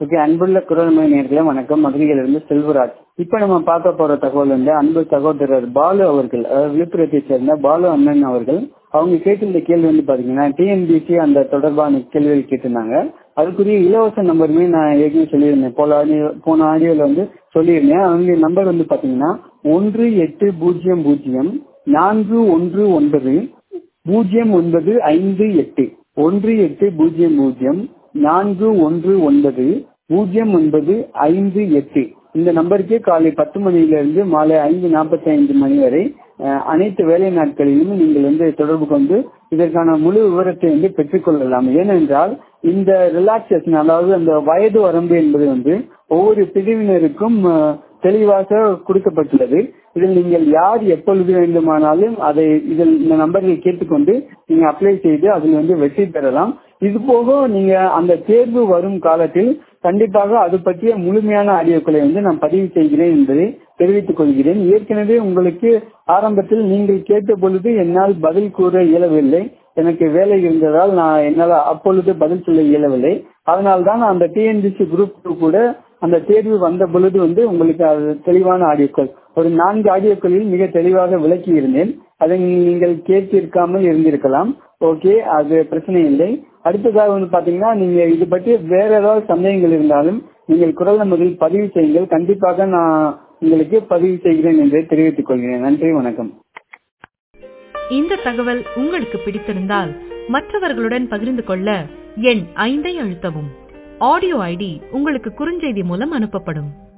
okay அன்புள்ள குரல்மொழி நேர்களே வணக்கம் மதுரையிலிருந்து செல்வராஜ் இப்ப நம்ம பார்க்க போற தகவல் வந்து அன்பு சகோதரர் பாலு அவர்கள் அதாவது விழுப்புரத்தை சேர்ந்த பாலு அண்ணன் அவர்கள் அவங்க கேட்டிருந்த கேள்வி வந்து பாத்தீங்கன்னா டிஎன்பிசி அந்த தொடர்பான கேள்விகள் கேட்டிருந்தாங்க அதுக்குரிய இலவச நம்பருமே நான் ஏற்கனவே சொல்லியிருந்தேன் போன ஆடியோ போன ஆடியோல வந்து சொல்லியிருந்தேன் அவங்க நம்பர் வந்து பாத்தீங்கன்னா ஒன்று எட்டு பூஜ்ஜியம் பூஜ்ஜியம் நான்கு ஒன்று ஒன்பது பூஜ்ஜியம் ஒன்பது ஐந்து எட்டு ஒன்று எட்டு பூஜ்ஜியம் பூஜ்ஜியம் நான்கு ஒன்று ஒன்பது பூஜ்ஜியம் ஒன்பது ஐந்து எட்டு இந்த நம்பருக்கே காலை பத்து மணியிலிருந்து மாலை ஐந்து நாற்பத்தி ஐந்து மணி வரை அனைத்து வேலை நாட்களிலும் நீங்கள் வந்து தொடர்பு கொண்டு இதற்கான முழு விவரத்தை வந்து பெற்றுக்கொள்ளலாம் ஏனென்றால் இந்த ரிலாக்சேஷன் அதாவது அந்த வயது வரம்பு என்பது வந்து ஒவ்வொரு பிரிவினருக்கும் தெளிவாக கொடுக்கப்பட்டுள்ளது இதில் நீங்கள் யார் எப்பொழுது வேண்டுமானாலும் அதை இதில் இந்த நம்பரில் கேட்டுக்கொண்டு நீங்க அப்ளை செய்து அதில் வந்து வெற்றி பெறலாம் இது போக நீங்க அந்த தேர்வு வரும் காலத்தில் கண்டிப்பாக அது பற்றிய முழுமையான ஆடியோக்களை வந்து நான் பதிவு செய்கிறேன் என்பதை தெரிவித்துக் கொள்கிறேன் ஏற்கனவே உங்களுக்கு ஆரம்பத்தில் நீங்கள் கேட்ட பொழுது என்னால் பதில் கூற இயலவில்லை எனக்கு வேலை இருந்ததால் நான் என்னால் அப்பொழுது பதில் சொல்ல இயலவில்லை அதனால்தான் அந்த டிஎன்பிசி குரூப் கூட அந்த தேர்வு வந்த பொழுது வந்து உங்களுக்கு அது தெளிவான ஆடியோக்கள் ஒரு நான்கு ஆடியோக்களில் மிக தெளிவாக விளக்கி இருந்தேன் அதை நீங்கள் கேட்டிருக்காமல் இருந்திருக்கலாம் ஓகே அது பிரச்சனை இல்லை அடுத்ததாக வந்து பாத்தீங்கன்னா நீங்க இது பற்றி வேற ஏதாவது சந்தேகங்கள் இருந்தாலும் நீங்கள் குரல் நம்பரில் பதிவு செய்யுங்கள் கண்டிப்பாக நான் உங்களுக்கு பதிவு செய்கிறேன் என்று தெரிவித்துக் கொள்கிறேன் நன்றி வணக்கம் இந்த தகவல் உங்களுக்கு பிடித்திருந்தால் மற்றவர்களுடன் பகிர்ந்து கொள்ள எண் ஐந்தை அழுத்தவும் ஆடியோ ஐடி உங்களுக்கு குறுஞ்செய்தி மூலம் அனுப்பப்படும்